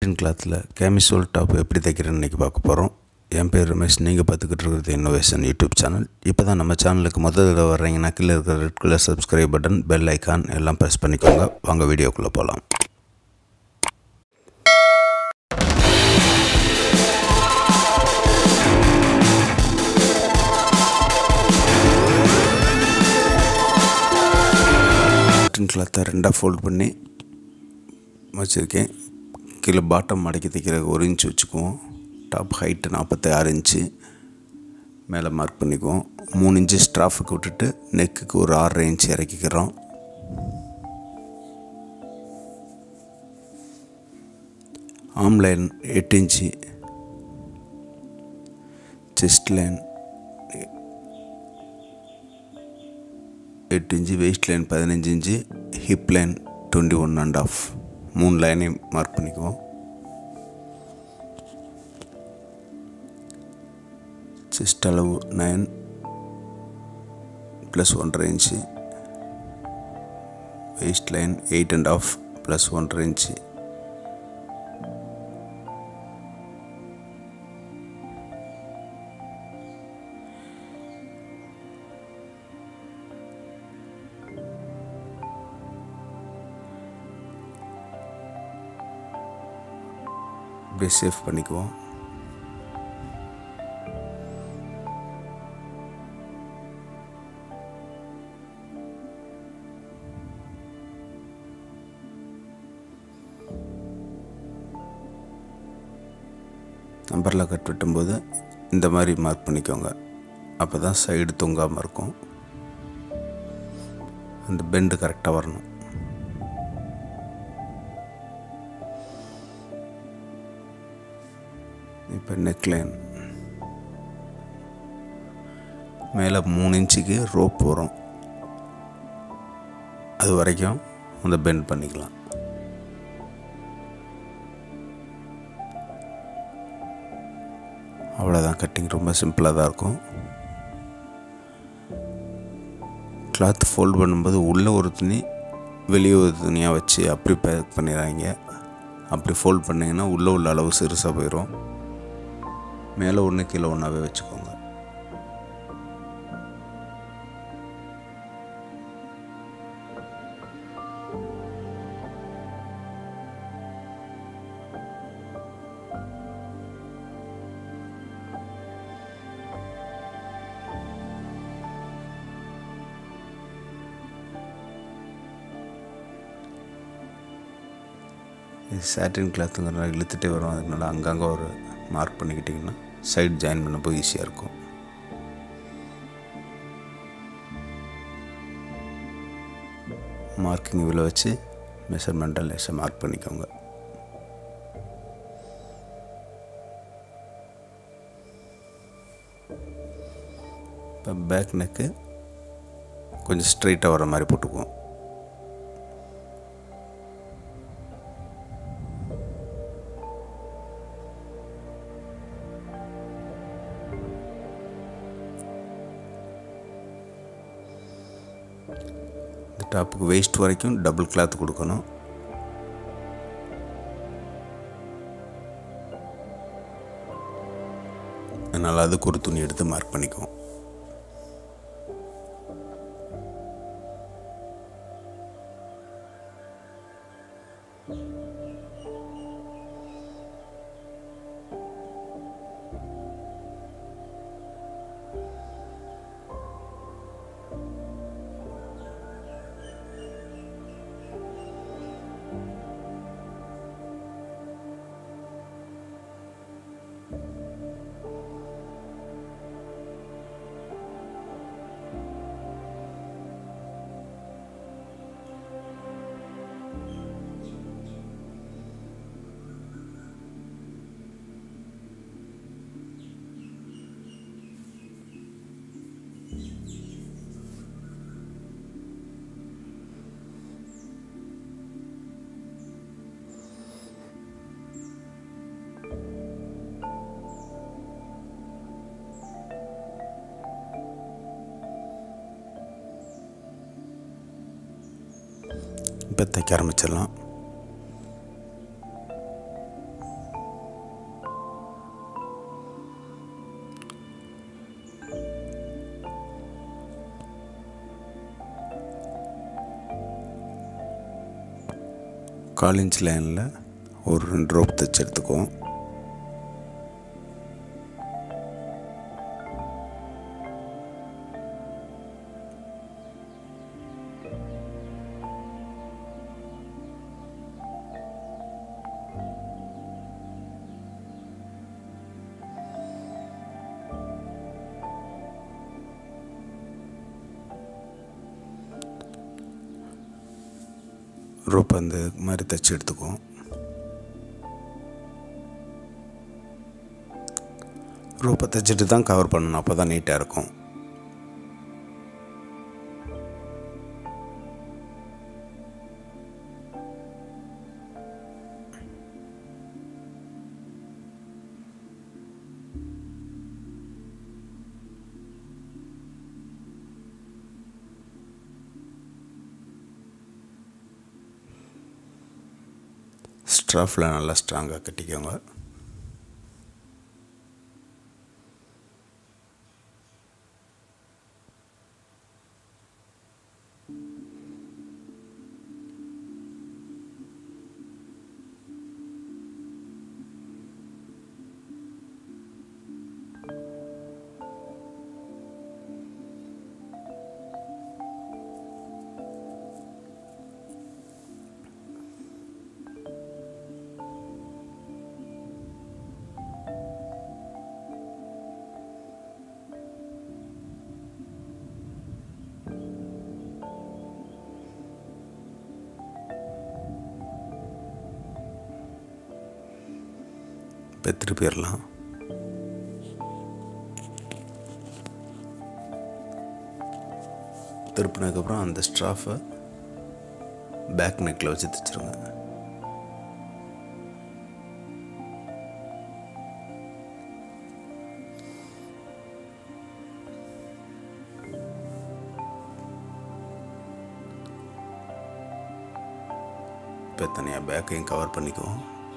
இன் கிளாத்தில் camisole top எப்படி தைக்கிறேன்னு இன்றைக்கி பார்க்க போகிறோம் என் பேர் ரமேஷ் நீங்கள் பார்த்துக்கிட்டு இருக்கிறது இன்னோவேஷன் யூடியூப் சேனல் இப்போ தான் நம்ம சேனலுக்கு முதல் தடவை வர்றீங்கன்னா கீழே இருக்கிற red colour subscribe button bell icon எல்லாம் ப்ரெஸ் பண்ணிக்கோங்க வாங்க வீடியோக்குள்ளே போகலாம் காட்டன் கிளாத்தை ரெண்டாக ஃபோல்ட் பண்ணி வச்சுருக்கேன் கீழே பாட்டம் மடக்கி தைக்கிறதுக்கு ஒரு இன்ச் வச்சுக்குவோம் டாப் ஹைட்டு நாற்பத்தி ஆறு இன்ச்சு மேலே மார்க் பண்ணிக்குவோம் மூணு இன்ச்சு ஸ்ட்ராஃபுக்கு விட்டுட்டு நெக்குக்கு ஒரு ஆறரை இன்ச் இறக்கிக்கிறோம் ஆம் லைன் எட்டு இன்ச்சு செஸ்ட் லைன் எட்டு இன்ச்சு வெயிஸ்ட் லைன் பதினஞ்சு inch hip line twenty one and half மூணு லைனையும் மார்க் பண்ணிக்குவோம் செஸ்ட் அளவு நைன் ப்ளஸ் ஒன்றரை inch waist line eight and half plus ஒன்றரை இன்ச்சு அப்படியே சேவ் பண்ணிக்குவோம் நம்பரில் கட் வெட்டும்போது இந்த மாதிரி மார்க் பண்ணிக்கோங்க அப்போ தான் சைடு தொங்காமல் இருக்கும் அந்த பெண்டு கரெக்டாக வரணும் இப்போ நெக்லைன் மேலே மூணு இன்ச்சுக்கு ரோப் வரும் அது வரைக்கும் அந்த பெண்ட் பண்ணிக்கலாம் அவ்வளோதான் கட்டிங் ரொம்ப சிம்பிளாக தான் இருக்கும் கிளாத் ஃபோல்ட் பண்ணும்போது உள்ளே ஒரு துணி வெளியே ஒரு துணியாக வச்சு அப்படி பேக் பண்ணிடுறாங்க அப்படி ஃபோல்ட் பண்ணிங்கன்னா உள்ளே உள்ள அளவு சிறுசாக போயிடும் மேலே ஒன்று கீழே ஒன்றாவே வச்சுக்கோங்க இது சாட்டின் கிளாத்துங்கிறனால இழுத்துட்டே வரும் அதனால அங்கங்கே ஒரு மார்க் பண்ணிக்கிட்டிங்கன்னா சைடு ஜாயின் பண்ணப்போ ஈஸியாக இருக்கும் மார்க்கிங் இவ்வளோ வச்சு மெஷர்மெண்ட்டை லேசாக மார்க் பண்ணிக்கோங்க இப்போ பேக் நெக்கு கொஞ்சம் ஸ்ட்ரைட்டாக வர மாதிரி போட்டுக்குவோம் இந்த டாப்புக்கு வெயிஸ்ட் வரைக்கும் டபுள் கிளாத் கொடுக்கணும் அதனால் அதுக்கு ஒரு துணி எடுத்து மார்க் பண்ணிக்குவோம் இப்போ தைக்க ஆரம்பிச்சிடலாம் கால் இன்ச் லைனில் ஒரு ரெண்டு ரோப் தைச்சு எடுத்துக்குவோம் ரோப் அந்த மாதிரி தைச்சி எடுத்துக்குவோம் ரோப்பை தைச்சிட்டு தான் கவர் பண்ணணும் அப்போ தான் நீட்டாக இருக்கும் ஸ்ட்ரஃபில் நல்லா ஸ்ட்ராங்காக கட்டிக்கோங்க இப்போ திருப்பிடலாம் திருப்பினதுக்கப்புறம் அந்த ஸ்ட்ராஃபை பேக் நெக்கில் வச்சு தைச்சிருங்க இப்போ தனியாக பேக்கையும் கவர் பண்ணிக்குவோம்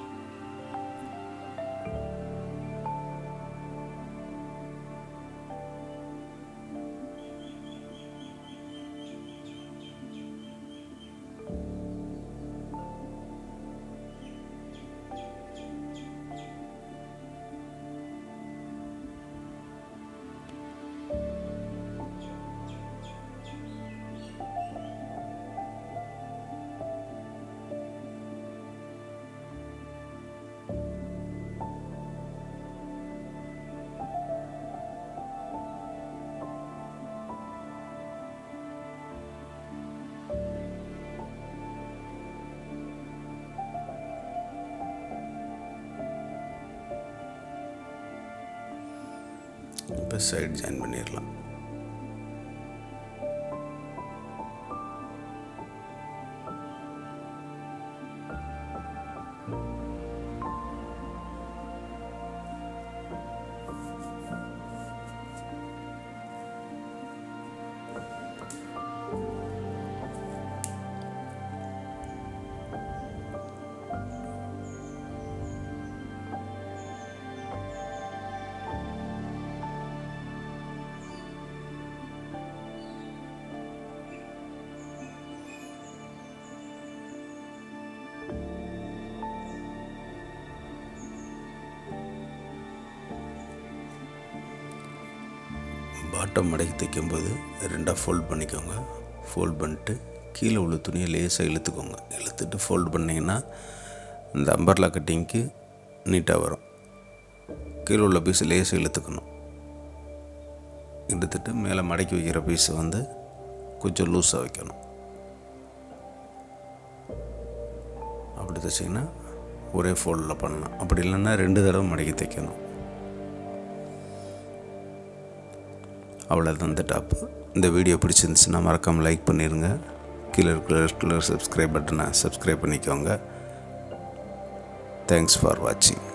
இப்போ சைடு ஜாயின் பண்ணிடலாம் பாட்டம் மடக்கி தைக்கும்போது ரெண்டாக ஃபோல்ட் பண்ணிக்கோங்க ஃபோல்ட் பண்ணிட்டு கீழே உள்ள துணியை லேசாக இழுத்துக்கோங்க இழுத்துட்டு ஃபோல்ட் பண்ணிங்கன்னா இந்த அம்பர்லா கட்டிங்க்கு நீட்டாக வரும் கீழே உள்ள பீஸ் லேசாக இழுத்துக்கணும் இழுத்துட்டு மேலே மடக்கி வைக்கிற பீஸை வந்து கொஞ்சம் லூஸாக வைக்கணும் அப்படி தைச்சிங்கன்னா ஒரே ஃபோல்டில் பண்ணலாம் அப்படி இல்லைன்னா ரெண்டு தடவை மடக்கி தைக்கணும் அவ்வளோதான் இந்த டாப்பு இந்த வீடியோ பிடிச்சிருந்துச்சுன்னா மறக்காமல் லைக் பண்ணிடுங்க கீழே இருக்கிற கலர் சப்ஸ்கிரைப் பட்டனை சப்ஸ்கிரைப் பண்ணிக்கோங்க தேங்க்ஸ் ஃபார் வாட்சிங்